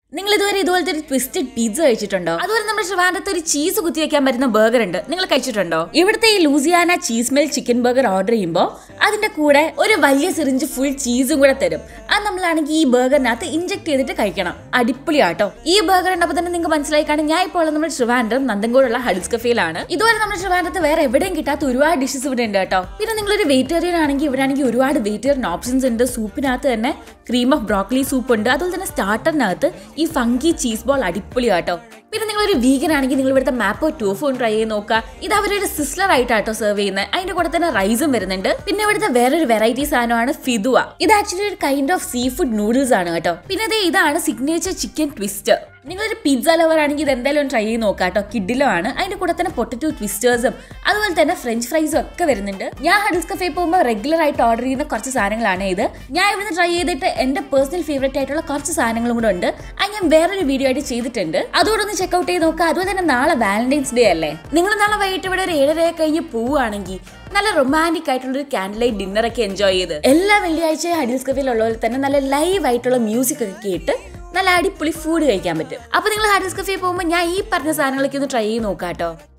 നിങ്ങൾ ഇതുവരെ ഇതുപോലത്തെ ഒരു ട്വിസ്റ്റഡ് പിസ്സ കഴിച്ചിട്ടുണ്ടോ അതുപോലെ നമ്മുടെ ട്രിവാൻഡ്രത്ത് ഒരു ചീസ് കുത്തി വെക്കാൻ പറ്റുന്ന ബർഗർ ഉണ്ട് നിങ്ങൾ കഴിച്ചിട്ടുണ്ടോ ഇവിടുത്തെ ഈ Louisiana cheese melt chicken burger order ചെയ്യുമ്പോൾ അതിന്റെ കൂടെ ഒരു വലിയ സിറിഞ്ച് ഫുൾ ചീസും കൂടെ തരും അത് നമ്മളാണെങ്കിൽ ഈ ബർഗറിനകത്ത് ഇഞ്ചക്ട് ചെയ്തിട്ട് കഴിക്കണം അടിപൊളിയാട്ടോ ഈ ബർഗർ ഉണ്ടപ്പോൾ തന്നെ നിങ്ങൾക്ക് മനസ്സിലായി കാണും ഞാൻ ഇപ്പോൾ ഉള്ളത് നമ്മുടെ ട്രിവാൻഡ്രം നന്ദൻകോടുള്ള ഹഡിൽസ് കഫേയിലാണ് ഇതുവരെ നമ്മുടെ ട്രിവാൻഡ്രത്ത് വേറെ എവിടെയും കിട്ടാത്ത ഒരുപാട് ഡിഷസ് ഇവിടെ ഉണ്ട് കേട്ടോ പിന്നെ നിങ്ങളൊരു വെജിറ്റേറിയൻ ആണെങ്കിൽ ഇവിടെ ആണെങ്കിൽ ഒരുപാട് വെജിറ്റേറിയൻ ഓപ്ഷൻസ് ഉണ്ട് സൂപ്പിനകത്ത് തന്നെ ക്രീം ഓഫ് ബ്രോക്കലി സൂപ്പ് ഉണ്ട് അതുപോലെ തന്നെ സ്റ്റാർട്ടറിനകത്ത് ഈ ഫങ്കി ചീസ് ബോൾ അടിപൊളിയാട്ടോ പിന്നെ നിങ്ങൾ ഒരു വീഗൻ ആണെങ്കിൽ നിങ്ങൾ ഇവിടുത്തെ മാപ്പോ ടൂഫോൺ ട്രൈ ചെയ്ത് നോക്കുക ഇത് അവരൊരു സിസ്ലർ ആയിട്ടാട്ടോ സെർവ് ചെയ്യുന്നത് അതിന്റെ കൂടെ തന്നെ റൈസും വരുന്നുണ്ട് പിന്നെ ഇവിടുത്തെ വേറൊരു വെറൈറ്റി സാധനമാണ് ഫിദുവ ഇത് ആക്ച്വലി ഒരു kind of seafood noodles ആണ് കേട്ടോ പിന്നെ ദേ ഇതാണ് സിഗ്നേച്ചർ ചിക്കൻ ട്വിസ്റ്റ് നിങ്ങളൊരു പിസ്സ ലവർ ആണെങ്കിൽ ഇത് എന്തായാലും ഒന്ന് ട്രൈ ചെയ്ത് നോക്കാം കേട്ടോ കിഡിലോ ആണ് അതിന്റെ കൂടെ തന്നെ പൊട്ടറ്റോ ട്വിസ്റ്റേഴ്സും അതുപോലെ തന്നെ ഫ്രഞ്ച് ഫ്രൈസും ഒക്കെ വരുന്നുണ്ട് ഞാൻ ഹഡിൽസ് കഫേ പോകുമ്പോൾ റെഗുലർ ആയിട്ട് ഓർഡർ ചെയ്യുന്ന കുറച്ച് സാധനങ്ങളാണ് ഇത് ഞാൻ ഇവിടുന്ന് ട്രൈ ചെയ്തിട്ട് എന്റെ പേഴ്സണൽ ഫേവറേറ്റ് ആയിട്ടുള്ള കുറച്ച് സാധനങ്ങളും കൂടെ ഉണ്ട് അത് ഞാൻ വേറൊരു വീഡിയോ ആയിട്ട് ചെയ്തിട്ടുണ്ട് അതുകൂടെ ഒന്ന് ചെക്കൗട്ട് ചെയ്ത് നോക്കുക അതുപോലെ തന്നെ നാളെ വാലന്റൈൻസ് ഡേ അല്ലേ നിങ്ങൾ നാളെ വൈകിട്ട് ഇവിടെ ഒരു ഏഴര കഴിഞ്ഞ് പോവുകയാണെങ്കിൽ നല്ല റൊമാൻറ്റിക് ആയിട്ടുള്ള ഒരു ക്യാൻഡിൽ ലൈറ്റ് ഡിന്നർ ഒക്കെ എൻജോയ് ചെയ്ത് എല്ലാ വെള്ളിയാഴ്ച ഹഡിൽസ് കഫേയിലുള്ള പോലെ തന്നെ നല്ല ലൈവ് ആയിട്ടുള്ള മ്യൂസിക് ഒക്കെ കേട്ട് നല്ല അടിപൊളി ഫുഡ് കഴിക്കാൻ പറ്റും അപ്പൊ നിങ്ങൾ ഹാഡിൽസ് കഫേ പോകുമ്പോൾ ഞാൻ ഈ പറഞ്ഞ സാധനങ്ങളൊക്കെ ഒന്ന് ട്രൈ ചെയ്ത് നോക്കാം കേട്ടോ